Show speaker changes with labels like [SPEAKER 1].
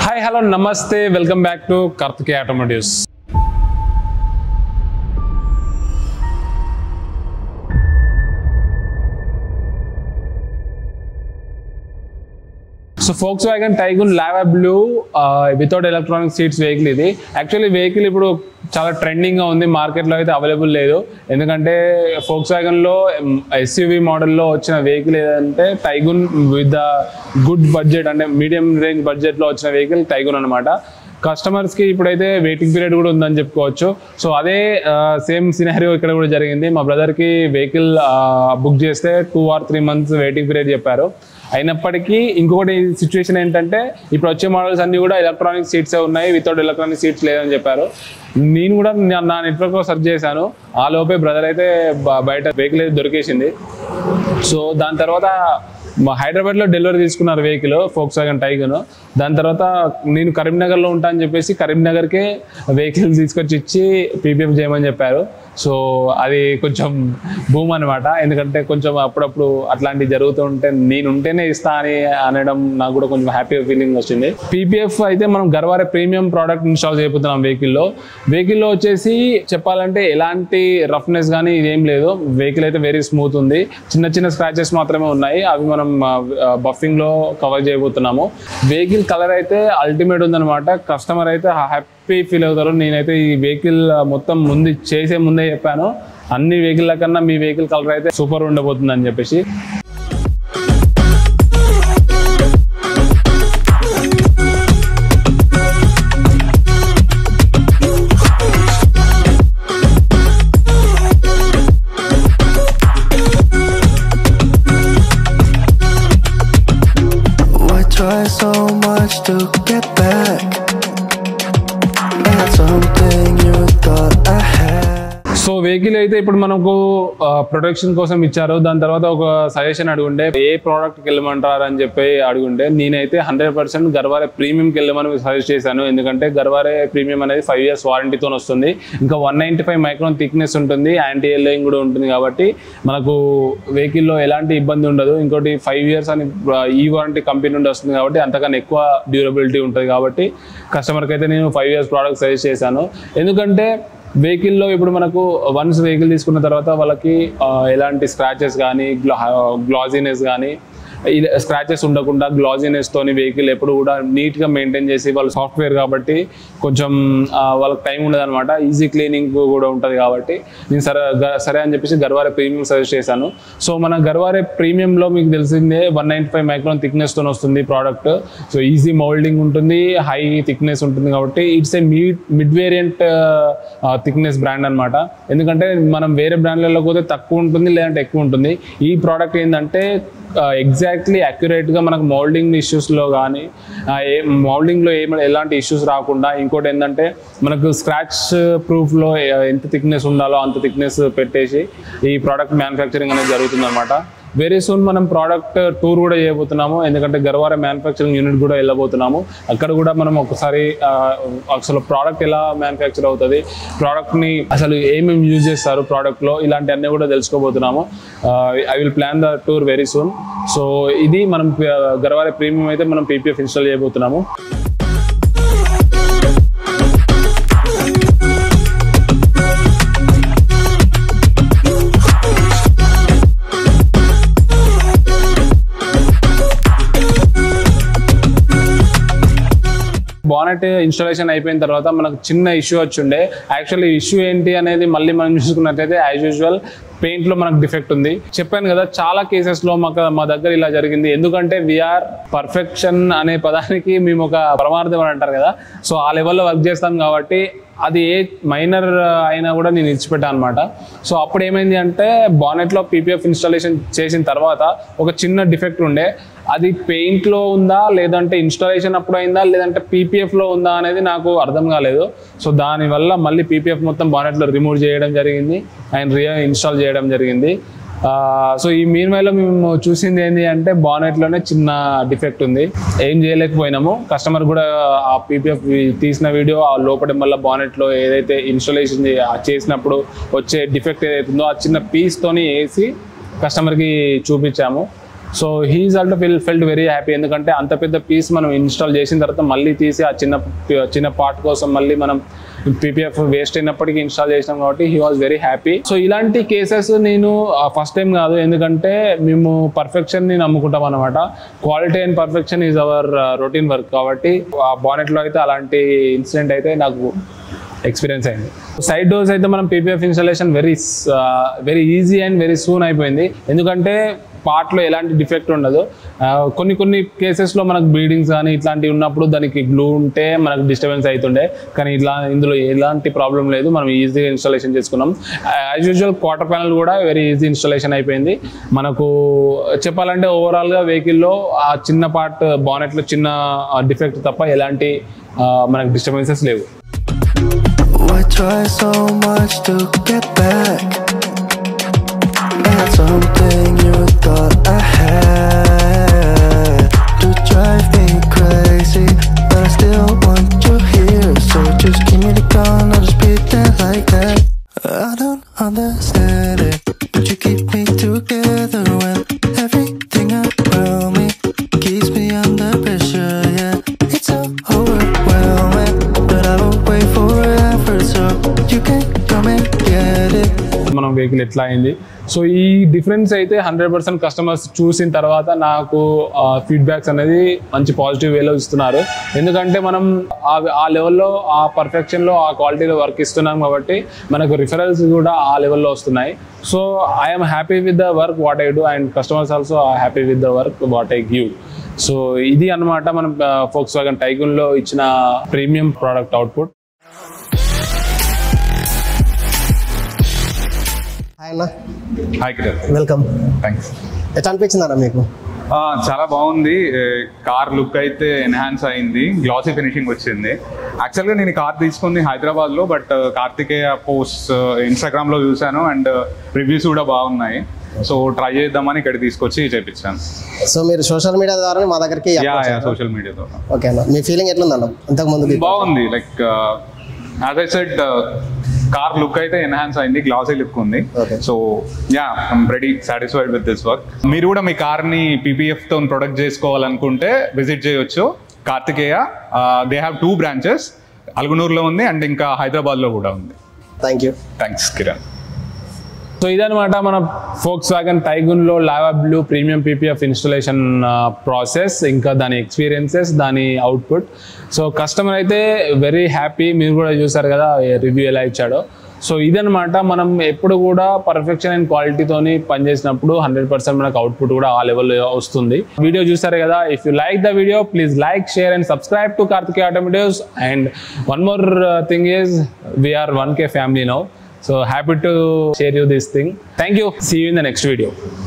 [SPEAKER 1] Hi hello నమస్తే welcome back to Karthikeya automotives so Volkswagen Taigun lava blue without electronic seats vehicle ఇది actually vehicle ఇప్పుడు చాలా ట్రెండింగ్గా ఉంది మార్కెట్లో అయితే అవైలబుల్ లేదు ఎందుకంటే ఫోక్స్ వ్యాగన్లో ఎస్యూవి మోడల్లో వచ్చిన వెహికల్ ఏదంటే Taigun with the good budget అంటే మీడియం రేంజ్ బడ్జెట్లో వచ్చిన వెహికల్ టైగున్ అనమాట కస్టమర్స్కి ఇప్పుడైతే వెయిటింగ్ పీరియడ్ కూడా ఉందని చెప్పుకోవచ్చు సో అదే సేమ్ సినారియో ఇక్కడ కూడా జరిగింది మా బ్రదర్కి వెహికల్ బుక్ చేస్తే two or three months waiting period చెప్పారు అయినప్పటికీ ఇంకొకటి సిచ్యువేషన్ ఏంటంటే ఇప్పుడు వచ్చే మోడల్స్ అన్ని కూడా ఎలక్ట్రానిక్ సీట్సే ఉన్నాయి వితౌట్ ఎలక్ట్రానిక్ సీట్స్ లేదని చెప్పారు నేను కూడా నా- నా నెట్వర్క్లో సెర్చ్ చేశాను ఆ లోపే బ్రదర్ అయితే బ- బయట వెహికల్ అయితే దొరికేసింది సో దాని తర్వాత మా హైదరాబాద్లో డెలివరీ తీసుకున్నారు వెహికల్ ఫోక్స్ వ్యాగన్ టైగన్ దాని తర్వాత నేను కరీంనగర్లో ఉంటా అని చెప్పేసి కరీంనగర్కే వెహికల్ తీసుకొచ్చి ఇచ్చి పీపీఎఫ్ చేయమని చెప్పారు సో అది కొంచెం భూమ్ అనమాట ఎందుకంటే కొంచెం అప్పుడప్పుడు అట్లాంటివి జరుగుతూ ఉంటే నేను ఉంటేనే ఇస్తా అని అనడం నాకు కూడా కొంచెం హ్యాపీ ఫీలింగ్ వచ్చింది పీపీఎఫ్ అయితే మనం గర్వారే ప్రీమియం ప్రోడక్ట్ ఇన్స్టాల్ చేయబోతున్నాం వెహికల్లో వెహికల్లో వచ్చేసి చెప్పాలంటే ఎలాంటి రఫ్నెస్ కానీ ఇదేం లేదు వెహికల్ అయితే వెరీ స్మూత్ ఉంది చిన్న చిన్న స్క్రాచెస్ మాత్రమే ఉన్నాయి అవి మనం బఫింగ్ లో కవర్ చేయబోతున్నాము వెహికల్ కలర్ అయితే అల్టిమేట్ ఉందన్నమాట కస్టమర్ అయితే హ్యాపీ ఫీల్ అవుతారు నేనైతే ఈ వెహికల్ మొత్తం ముందు చేసే ముందే చెప్పాను అన్ని వెహికల్ కన్నా మీ వెహికల్ కలర్ అయితే సూపర్ ఉండబోతుంది అని చెప్పేసి
[SPEAKER 2] Why try so much to get back? Not something you thought I had.
[SPEAKER 1] So vehicle అయితే ఇప్పుడు మనకు ప్రొటెక్షన్ కోసం ఇచ్చారు దాని తర్వాత ఒక సజెషన్ అడుగుండే ఏ ప్రోడక్ట్కి వెళ్ళమంటారు అని చెప్పి అడుగుంటే నేనైతే హండ్రెడ్ పర్సెంట్ గర్వారే ప్రీమియంకి వెళ్ళమని సజెస్ట్ చేశాను ఎందుకంటే గర్వారే ప్రీమియం అనేది ఫైవ్ ఇయర్స్ వారంటీతో వస్తుంది ఇంకా one ninety five micron thickness ఉంటుంది యాంటీ ఎల్లింగ్ కూడా ఉంటుంది కాబట్టి మనకు వెహికల్లో ఎలాంటి ఇబ్బంది ఉండదు ఇంకోటి ఫైవ్ ఇయర్స్ అని ఆ, ఈ వారంటీ కంపెనీ నుండి వస్తుంది కాబట్టి అంతకన్నా ఎక్కువ డ్యూరబిలిటీ ఉంటుంది కాబట్టి కస్టమర్కి అయితే నేను ఫైవ్ ఇయర్స్ ప్రోడక్ట్ సజెస్ట్ చేశాను ఎందుకంటే వెహికల్లో ఇప్పుడు మనకు వన్స్ వెహికల్ తీసుకున్న తర్వాత వాళ్ళకి ఆ, ఎలాంటి స్క్రాచెస్ కానీ గ్లా గ్లాజీనెస్ కానీ స్క్రాచెస్ ఉండకుండా గ్లాజీనెస్ తోని వెహికల్ ఎప్పుడు కూడా నీట్ గా మెయింటైన్ చేసి వాళ్ళు సాఫ్ట్వేర్ కాబట్టి కొంచెం ఆ, వాళ్ళకి టైం ఉండదు అనమాట ఈజీ క్లీనింగ్ కూడా ఉంటుంది కాబట్టి నేను సరే గ- సరే అని చెప్పేసి గర్వారే ప్రీమియం సజెస్ట్ చేశాను సో మన గర్వారే ప్రీమియంలో మీకు తెలిసిందే one ninety five micron thickness తో వస్తుంది ప్రోడక్ట్ సో ఈజీ మౌల్డింగ్ ఉంటుంది హై థిక్నెస్ ఉంటుంది కాబట్టి it's a mid mid variant thickness brand అన్నమాట ఎందుకంటే మనం వేరే బ్రాండ్లలో పోతే తక్కువ ఉంటుంది లేదంటే ఎక్కువ ఉంటుంది ఈ ప్రోడక్ట్ ఏంటంటే ఎగ్జాక్ట్లీ గా మనకు మౌల్డింగ్ ఇష్యూస్లో కానీ ఏ మౌల్డింగ్లో ఏ ఎలాంటి ఇష్యూస్ రాకుండా ఇంకోటి ఏంటంటే మనకు స్క్రాచ్ ప్రూఫ్లో ఎంత థిక్నెస్ ఉండాలో అంత థిక్నెస్ పెట్టేసి ఈ ప్రోడక్ట్ మ్యానుఫ్యాక్చరింగ్ అనేది జరుగుతుంది అనమాట వెరీ సూన్ మనం ప్రోడక్ట్ టూర్ కూడా చేయబోతున్నాము ఎందుకంటే గర్వారే మ్యానుఫ్యాక్చరింగ్ యూనిట్ కూడా వెళ్ళబోతున్నాము అక్కడ కూడా మనం ఒకసారి ఆ, అసలు ప్రోడక్ట్ ఎలా మ్యానుఫ్యాక్చర్ అవుతుంది ప్రోడక్ట్ని అసలు ఏమేమి యూజ్ చేస్తారు ప్రోడక్ట్లో ఇలాంటివన్నీ కూడా తెలుసుకోబోతున్నాము I will plan the tour very soon so ఇది మనం ఆ, గర్వారే ప్రీమియం అయితే మనం పీపీఎఫ్ ఇన్స్టాల్ చేయబోతున్నాము బానెట్ ఇన్స్టాలేషన్ అయిపోయిన తర్వాత మనకు చిన్న ఇష్యూ వచ్చిండే యాక్చువల్లీ ఇష్యూ ఏంటి అనేది మళ్ళీ మనం చూసుకున్నట్లయితే యాజ్ యూజువల్ పెయింట్ లో మనకు డిఫెక్ట్ ఉంది చెప్పాను కదా చాలా కేసెస్ లో మాకు మా దగ్గర ఇలా జరిగింది ఎందుకంటే విఆర్ పర్ఫెక్షన్ అనే పదానికి మేము ఒక ప్రమాదం అని అంటారు కదా సో ఆ లెవెల్లో వర్క్ చేస్తాం కాబట్టి అది ఏ మైనర్ అయినా కూడా నేను ఇచ్చిపెట్టాను అనమాట సో అప్పుడు ఏమైంది అంటే బానెట్లో పీపీఎఫ్ ఇన్స్టాలేషన్ చేసిన తర్వాత ఒక చిన్న డిఫెక్ట్ ఉండే అది పెయింట్ లో ఉందా లేదంటే ఇన్స్టాలేషన్ అప్పుడు అయిందా లేదంటే పీపీఎఫ్ లో ఉందా అనేది నాకు అర్థం కాలేదు సో దానివల్ల మళ్ళీ పీపీఎఫ్ మొత్తం బానెట్ లో రిమూవ్ చేయడం జరిగింది అండ్ రీ ఇన్స్టాల్ చేయడం జరిగింది ఆ, సో ఈ మీన్ లో మేము చూసింది ఏంటి అంటే బానెట్ లోనే చిన్న డిఫెక్ట్ ఉంది ఏం చేయలేకపోయినాము కస్టమర్ కూడా ఆ పీపీఎఫ్ తీసిన వీడియో ఆ లోపల మళ్ళీ బానెట్ లో ఏదైతే ఇన్స్టాలేషన్ చేసినప్పుడు వచ్చే డిఫెక్ట్ ఏదైతే ఉందో ఆ చిన్న పీస్ తోని వేసి కస్టమర్కి చూపించాము so he's also feel felt very happy ఎందుకంటే అంత పెద్ద పీస్ మనం ఇన్స్టాల్ చేసిన తర్వాత మళ్ళీ తీసి ఆ చిన్న చిన్న పార్ట్ కోసం మళ్ళీ మనం పీపీఎఫ్ వేస్ట్ అయినప్పటికీ ఇన్స్టాల్ చేసినాం కాబట్టి he was very happy so ఇలాంటి కేసెస్ నేను ఫస్ట్ టైం కాదు ఎందుకంటే మేము పర్ఫెక్షన్ ని నమ్ముకుంటాం అనమాట quality and perfection is our routine work కాబట్టి ఆ బానెట్లో అయితే అలాంటి ఇన్సిడెంట్ అయితే నాకు ఎక్స్పీరియన్స్ అయింది సైడ్ డోర్స్ అయితే మనం PPF installation very very easy and very soon అయిపోయింది ఎందుకంటే పార్ట్లో ఎలాంటి డిఫెక్ట్ ఉండదు ఆ, కొన్ని కొన్ని కేసెస్లో మనకు బ్లీడింగ్స్ కానీ ఇట్లాంటివి ఉన్నప్పుడు దానికి గ్లూ ఉంటే మనకు డిస్టర్బెన్స్ అవుతుండే కానీ ఇట్లా ఇందులో ఎలాంటి ప్రాబ్లం లేదు మనం ఈజీగా ఇన్స్టాలేషన్ చేసుకున్నాం యాజ్ యూజువల్ క్వార్టర్ ప్యానల్ కూడా వెరీ ఈజీ ఇన్స్టాలేషన్ అయిపోయింది మనకు చెప్పాలంటే ఓవరాల్గా వెహికల్లో ఆ చిన్న పార్ట్ బానెట్లో చిన్న డిఫెక్ట్ తప్ప ఎలాంటి ఆ, మనకు డిస్టర్బెన్సెస్ లేవు
[SPEAKER 2] Why try so much to get back? That's something you thought I had to drive me crazy, but I still want you here. So just give me the gun, I'll just pretend like that. I don't understand it, but you keep me together when everything around me keeps me under pressure. Yeah, it's so overwhelming, but I will wait forever so you can come and get it.
[SPEAKER 1] మనం vehicle ఎట్లా అయింది so ఈ difference అయితే hundred percent customers చూసిన తర్వాత నాకు feedbacks అనేది మంచి పాజిటివ్ వేలో ఇస్తున్నారు ఎందుకంటే మనం ఆ ఆ లెవెల్లో ఆ పర్ఫెక్షన్లో ఆ క్వాలిటీలో వర్క్ ఇస్తున్నాం కాబట్టి మనకు రిఫరల్స్ కూడా ఆ లెవెల్లో వస్తున్నాయి so I'm happy with the work what I do and customers also happy with the work what I give so ఇది అన్నమాట మనం ఫోక్స్ వ్యాగన్ టైగున్లో ఇచ్చిన ప్రీమియం ప్రోడక్ట్ అవుట్పుట్
[SPEAKER 3] హాయ్ అన్న
[SPEAKER 4] హాయ్ కిరణ్
[SPEAKER 3] వెల్కమ్
[SPEAKER 4] థ్యాంక్స్
[SPEAKER 3] ఎట్లా అనిపించింది అన్న మీకు
[SPEAKER 4] చాలా బాగుంది కార్ లుక్ అయితే ఎన్హాన్స్ అయింది గ్లాసీ ఫినిషింగ్ వచ్చింది యాక్చువల్గా నేను కార్ తీసుకుంది హైదరాబాద్లో బట్ కార్తికేయ పోస్ట్ ఇన్స్టాగ్రామ్లో చూశాను అండ్ రివ్యూస్ కూడా బాగున్నాయి సో ట్రై చేద్దామని ఇక్కడ తీసుకొచ్చి చేపించాను
[SPEAKER 3] సో మీరు సోషల్ మీడియా ద్వారా మా దగ్గరికి
[SPEAKER 4] యా యా సోషల్ మీడియాతో
[SPEAKER 3] ఓకే అన్న మీ ఫీలింగ్ ఎట్లుంది అన్న ఇంతకు ముందు
[SPEAKER 4] బాగుంది like as I said car look అయితే ఎన్హాన్స్ అయింది గ్లాసీ లుక్ ఉంది
[SPEAKER 3] Okay.
[SPEAKER 4] So yeah I'm ready satisfied with this work మీరు కూడా మీ కార్ ని పీపీఎఫ్ తో ప్రొడక్ట్ చేసుకోవాలనుకుంటే విజిట్ చేయొచ్చు Karthikeya they have two branches అల్గునూరులో ఉంది అండ్ ఇంకా హైదరాబాద్ లో కూడా ఉంది
[SPEAKER 3] thank you
[SPEAKER 4] thanks Kiran
[SPEAKER 1] so ఇదనమాట మన ఫోక్స్ వ్యాగన్ టైగున్లో lava blue premium PPF installation process ఇంకా దాని ఎక్స్పీరియన్సెస్ దాని అవుట్పుట్ సో కస్టమర్ అయితే వెరీ హ్యాపీ మీరు కూడా చూసారు కదా రివ్యూ ఎలా ఇచ్చాడో సో ఇదనమాట మనం ఎప్పుడు కూడా పర్ఫెక్షన్ అండ్ క్వాలిటీతోని పనిచేసినప్పుడు హండ్రెడ్ పర్సెంట్ మనకు అవుట్పుట్ కూడా ఆ లెవెల్లో వస్తుంది వీడియో చూసారు కదా if you like the video please like share and subscribe to Karthikeya automotives and one more thing is we are one K family now So happy to share you this thing. Thank you. See you in the next video.